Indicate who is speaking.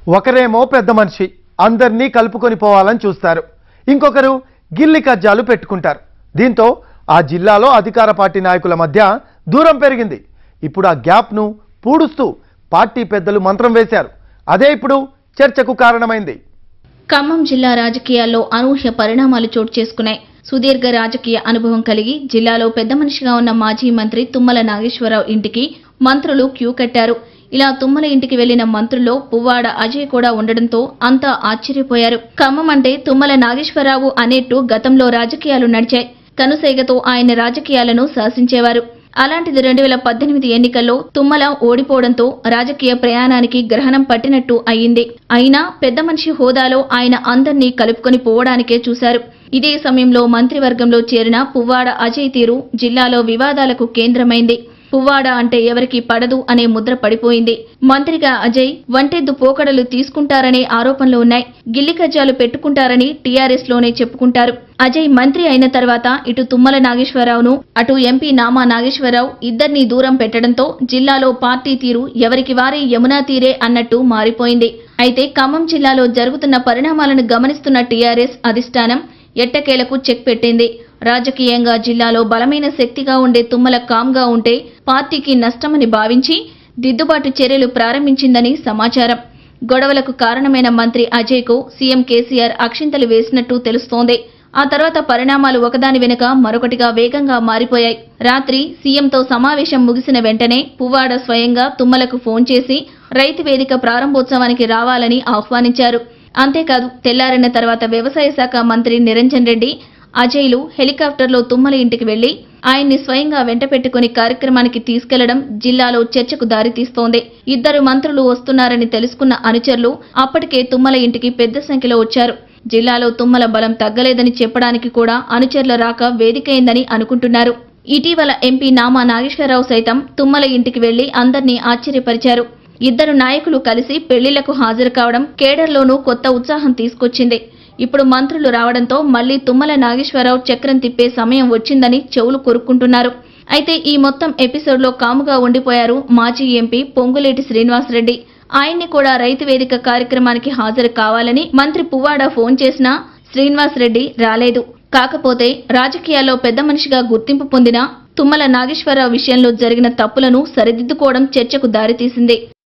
Speaker 1: ఒకరేమో పెద్ద మనిషి అందరినీ కలుపుకొని పోవాలని చూస్తారు ఇంకొకరు గిల్లి కజ్జాలు పెట్టుకుంటారు దీంతో ఆ జిల్లాలో అధికార పార్టీ నాయకుల మధ్య దూరం పెరిగింది ఇప్పుడు ఆ గ్యాప్ను పూడుస్తూ పార్టీ పెద్దలు మంత్రం వేశారు అదే ఇప్పుడు చర్చకు కారణమైంది
Speaker 2: ఖమ్మం జిల్లా రాజకీయాల్లో అనూహ్య పరిణామాలు చోటు చేసుకున్నాయి సుదీర్ఘ రాజకీయ అనుభవం కలిగి జిల్లాలో పెద్ద మనిషిగా ఉన్న మాజీ మంత్రి తుమ్మల నాగేశ్వరరావు ఇంటికి మంత్రులు క్యూ కట్టారు ఇలా తుమ్మల ఇంటికి వెళ్లిన మంత్రుల్లో పువ్వాడ అజయ్ కూడా ఉండడంతో అంతా ఆశ్చర్యపోయారు ఖమ్మం అంటే తుమ్మల నాగేశ్వరరావు అనేట్టు గతంలో రాజకీయాలు నడిచాయి కనుసైగతో ఆయన రాజకీయాలను శాసించేవారు అలాంటిది రెండు వేల పద్దెనిమిది ఎన్నికల్లో తుమ్మల ఓడిపోవడంతో రాజకీయ ప్రయాణానికి గ్రహణం పట్టినట్టు అయింది అయినా పెద్ద మనిషి హోదాలో ఆయన అందర్నీ కలుపుకొని పోవడానికే చూశారు ఇదే సమయంలో మంత్రివర్గంలో చేరిన పువ్వాడ అజయ్ తీరు జిల్లాలో వివాదాలకు కేంద్రమైంది పువ్వాడ అంటే ఎవరికి పడదు అనే ముద్ర పడిపోయింది మంత్రిగా అజయ్ వంటెద్దు పోకడలు తీసుకుంటారనే ఆరోపణలు ఉన్నాయి గిల్లి కజ్జాలు పెట్టుకుంటారని టీఆర్ఎస్ లోనే చెప్పుకుంటారు అజయ్ మంత్రి అయిన తర్వాత ఇటు తుమ్మల నాగేశ్వరరావును అటు ఎంపీ నామా నాగేశ్వరరావు ఇద్దరినీ దూరం పెట్టడంతో జిల్లాలో పార్టీ తీరు ఎవరికి వారే యమునా తీరే అన్నట్టు మారిపోయింది అయితే ఖమ్మం జిల్లాలో జరుగుతున్న పరిణామాలను గమనిస్తున్న టీఆర్ఎస్ అధిష్టానం ఎట్టకేలకు చెక్ పెట్టింది రాజకీయంగా జిల్లాలో బలమైన శక్తిగా ఉండే తుమ్మల కామ్గా ఉంటే పార్టీకి నష్టమని భావించి దిద్దుబాటు చర్యలు ప్రారంభించిందని సమాచారం గొడవలకు కారణమైన మంత్రి అజయ్కు సీఎం కేసీఆర్ అక్షింతలు వేసినట్టు తెలుస్తోంది ఆ తర్వాత పరిణామాలు ఒకదాని వెనుక మరొకటిగా వేగంగా మారిపోయాయి రాత్రి సీఎంతో సమావేశం ముగిసిన వెంటనే పువ్వాడ స్వయంగా తుమ్మలకు ఫోన్ చేసి రైతు వేదిక ప్రారంభోత్సవానికి రావాలని ఆహ్వానించారు అంతేకాదు తెల్లారిన తర్వాత వ్యవసాయ శాఖ మంత్రి నిరంజన్ రెడ్డి అజయ్లు హెలికాప్టర్లో తుమ్మల ఇంటికి వెళ్లి ఆయన్ని స్వయంగా వెంట పెట్టుకుని కార్యక్రమానికి తీసుకెళ్లడం జిల్లాలో చర్చకు దారితీస్తోంది ఇద్దరు మంత్రులు వస్తున్నారని తెలుసుకున్న అనుచరులు అప్పటికే తుమ్మల ఇంటికి పెద్ద సంఖ్యలో వచ్చారు జిల్లాలో తుమ్మల బలం తగ్గలేదని చెప్పడానికి కూడా అనుచరుల రాక వేదికైందని అనుకుంటున్నారు ఇటీవల ఎంపీ నామా నాగేశ్వరరావు సైతం తుమ్మల ఇంటికి వెళ్లి అందర్నీ ఆశ్చర్యపరిచారు ఇద్దరు నాయకులు కలిసి పెళ్లిళ్లకు హాజరు కావడం కేడర్లోనూ కొత్త ఉత్సాహం తీసుకొచ్చింది ఇప్పుడు మంత్రులు రావడంతో మళ్లీ తుమ్మల నాగేశ్వరరావు చక్రం తిప్పే సమయం వచ్చిందని చెవులు కొరుక్కుంటున్నారు అయితే ఈ మొత్తం ఎపిసోడ్లో కాముగా ఉండిపోయారు మాజీ ఎంపీ పొంగులేటి శ్రీనివాసరెడ్డి ఆయన్ని కూడా రైతు వేదిక కార్యక్రమానికి హాజరు కావాలని మంత్రి పువ్వాడ ఫోన్ చేసినా శ్రీనివాసరెడ్డి రాలేదు కాకపోతే రాజకీయాల్లో పెద్ద మనిషిగా గుర్తింపు పొందిన తుమ్మల నాగేశ్వరరావు విషయంలో జరిగిన తప్పులను సరిదిద్దుకోవడం చర్చకు దారితీసింది